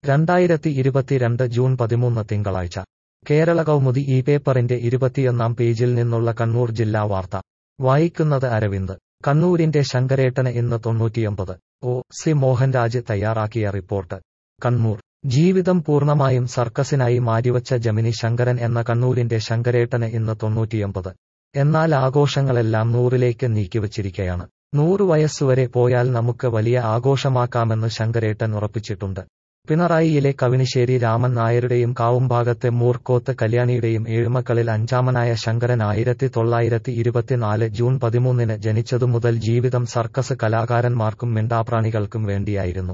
രണ്ടായിരത്തി ഇരുപത്തിരണ്ട് ജൂൺ പതിമൂന്ന് തിങ്കളാഴ്ച കേരള കൗമുദി ഈ പേപ്പറിന്റെ ഇരുപത്തിയൊന്നാം പേജിൽ നിന്നുള്ള കണ്ണൂർ ജില്ലാ വാർത്ത വായിക്കുന്നത് അരവിന്ദ് കണ്ണൂരിന്റെ ശങ്കരേട്ടന് ഇന്ന് തൊണ്ണൂറ്റിയൊമ്പത് ഒ സി മോഹൻരാജ് തയ്യാറാക്കിയ റിപ്പോർട്ട് കണ്ണൂർ ജീവിതം പൂർണ്ണമായും സർക്കസിനായി മാറ്റിവച്ച ജമിനി ശങ്കരൻ എന്ന കണ്ണൂരിന്റെ ശങ്കരേട്ടന് ഇന്ന് തൊണ്ണൂറ്റിയൊമ്പത് എന്നാൽ ആഘോഷങ്ങളെല്ലാം നൂറിലേക്ക് നീക്കിവച്ചിരിക്കയാണ് നൂറ് വയസ്സുവരെ പോയാൽ നമുക്ക് വലിയ ആഘോഷമാക്കാമെന്ന് ശങ്കരേട്ടൻ ഉറപ്പിച്ചിട്ടുണ്ട് പിണറായിയിലെ കവിനിശ്ശേരി രാമൻ നായരുടെയും കാവുംഭാഗത്തെ മൂർക്കോത്ത് കല്യാണിയുടെയും ഏഴുമക്കളിൽ അഞ്ചാമനായ ശങ്കരൻ ആയിരത്തി തൊള്ളായിരത്തി ഇരുപത്തിനാല് ജൂൺ പതിമൂന്നിന് ജനിച്ചതു മുതൽ ജീവിതം സർക്കസ് കലാകാരന്മാർക്കും മിണ്ടാപ്രാണികൾക്കും വേണ്ടിയായിരുന്നു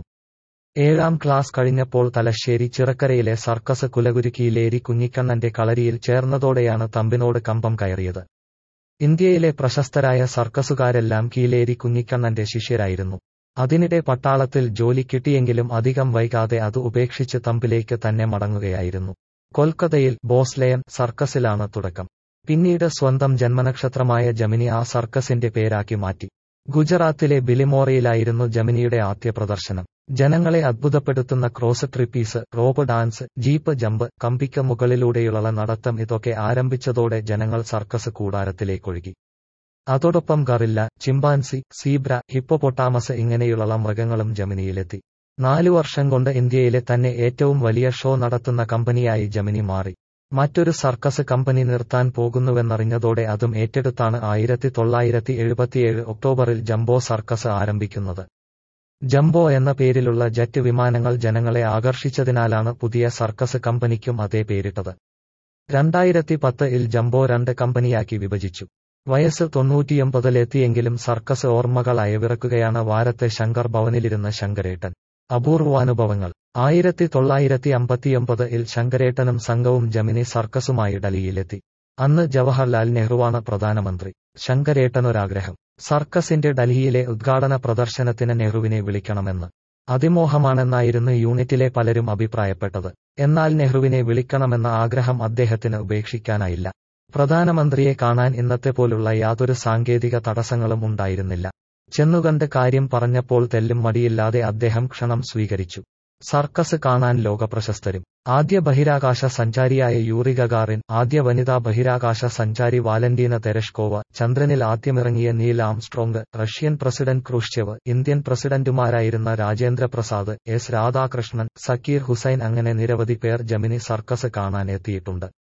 ഏഴാം ക്ലാസ് കഴിഞ്ഞപ്പോൾ തലശ്ശേരി ചിറക്കരയിലെ സർക്കസ് കുലകുരുക്കിയിലേരി കുഞ്ഞിക്കണ്ണന്റെ കളരിയിൽ ചേർന്നതോടെയാണ് തമ്പിനോട് കമ്പം കയറിയത് ഇന്ത്യയിലെ പ്രശസ്തരായ സർക്കസുകാരെല്ലാം കീലേരി കുഞ്ഞിക്കണ്ണന്റെ ശിഷ്യരായിരുന്നു അതിനിടെ പട്ടാളത്തിൽ ജോലി കിട്ടിയെങ്കിലും അധികം വൈകാതെ അത് ഉപേക്ഷിച്ച് തമ്പിലേക്ക് തന്നെ മടങ്ങുകയായിരുന്നു കൊൽക്കത്തയിൽ ബോസ്ലെയൻ സർക്കസിലാണ് തുടക്കം പിന്നീട് സ്വന്തം ജന്മനക്ഷത്രമായ ജമിനി ആ സർക്കസിന്റെ പേരാക്കി മാറ്റി ഗുജറാത്തിലെ ബിലിമോറയിലായിരുന്നു ജമിനിയുടെ ആദ്യ പ്രദർശനം ജനങ്ങളെ അത്ഭുതപ്പെടുത്തുന്ന cross trapeze rope dance jeep jump കമ്പിക്ക് മുകളിലൂടെയുള്ള നടത്തം ഇതൊക്കെ ആരംഭിച്ചതോടെ ജനങ്ങൾ സർക്കസ് കൂടാരത്തിലേക്കൊഴുകി അതോടൊപ്പം ഗറില്ല ചിമ്പാൻസി സീബ്ര ഹിപ്പോപൊട്ടാമസ് ഇങ്ങനെയുള്ള മൃഗങ്ങളും ജമിനിയിലെത്തി നാലു വർഷം കൊണ്ട് ഇന്ത്യയിലെ തന്നെ ഏറ്റവും വലിയ ഷോ നടത്തുന്ന കമ്പനിയായി ജമിനി മാറി മറ്റൊരു സർക്കസ് കമ്പനി നിർത്താൻ പോകുന്നുവെന്നറിഞ്ഞതോടെ അതും ഏറ്റെടുത്താണ് ആയിരത്തി തൊള്ളായിരത്തി എഴുപത്തിയേഴ് ഒക്ടോബറിൽ ജംബോ സർക്കസ് ആരംഭിക്കുന്നത് ജംബോ എന്ന പേരിലുള്ള ജെറ്റ് വിമാനങ്ങൾ ജനങ്ങളെ ആകർഷിച്ചതിനാലാണ് പുതിയ സർക്കസ് കമ്പനിക്കും അതേ പേരിട്ടത് രണ്ടായിരത്തി പത്തിൽ ജംബോ രണ്ട് കമ്പനിയാക്കി വിഭജിച്ചു വയസ്സ് തൊണ്ണൂറ്റിയൊമ്പതിലെത്തിയെങ്കിലും സർക്കസ് ഓർമ്മകൾ അയവിറക്കുകയാണ് വാരത്തെ ശങ്കർ ഭവനിലിരുന്ന ശങ്കരേട്ടൻ അപൂർവാനുഭവങ്ങൾ ആയിരത്തി തൊള്ളായിരത്തി അമ്പത്തിയൊമ്പതിൽ ശങ്കരേട്ടനും സംഘവും ജമിനി സർക്കസുമായി ഡൽഹിയിലെത്തി അന്ന് ജവഹർലാൽ നെഹ്റുവാണ് പ്രധാനമന്ത്രി ശങ്കരേട്ടനൊരാഗ്രഹം സർക്കസിന്റെ ഡൽഹിയിലെ ഉദ്ഘാടന പ്രദർശനത്തിന് നെഹ്റുവിനെ വിളിക്കണമെന്ന് അതിമോഹമാണെന്നായിരുന്നു യൂണിറ്റിലെ പലരും അഭിപ്രായപ്പെട്ടത് എന്നാൽ നെഹ്റുവിനെ വിളിക്കണമെന്ന ആഗ്രഹം അദ്ദേഹത്തിന് ഉപേക്ഷിക്കാനായില്ല പ്രധാനമന്ത്രിയെ കാണാൻ ഇന്നത്തെ പോലുള്ള യാതൊരു സാങ്കേതിക തടസ്സങ്ങളും ഉണ്ടായിരുന്നില്ല ചെന്നുകണ്ട് കാര്യം പറഞ്ഞപ്പോൾ തെല്ലും മടിയില്ലാതെ അദ്ദേഹം ക്ഷണം സ്വീകരിച്ചു സർക്കസ് കാണാൻ ലോകപ്രശസ്തരും ആദ്യ ബഹിരാകാശ സഞ്ചാരിയായ യൂറി ഗഗാറിൻ ആദ്യ വനിതാ ബഹിരാകാശ സഞ്ചാരി വാലന്റീന തെരഷ്കോവ ചന്ദ്രനിൽ ആദ്യമിറങ്ങിയ Neil Armstrong Russian president Khrushchev Indian പ്രസിഡന്റുമാരായിരുന്ന രാജേന്ദ്ര പ്രസാദ് എസ് രാധാകൃഷ്ണൻ സക്കീർ ഹുസൈൻ അങ്ങനെ നിരവധി പേർ ജമിനി സർക്കസ് കാണാൻ എത്തിയിട്ടുണ്ട്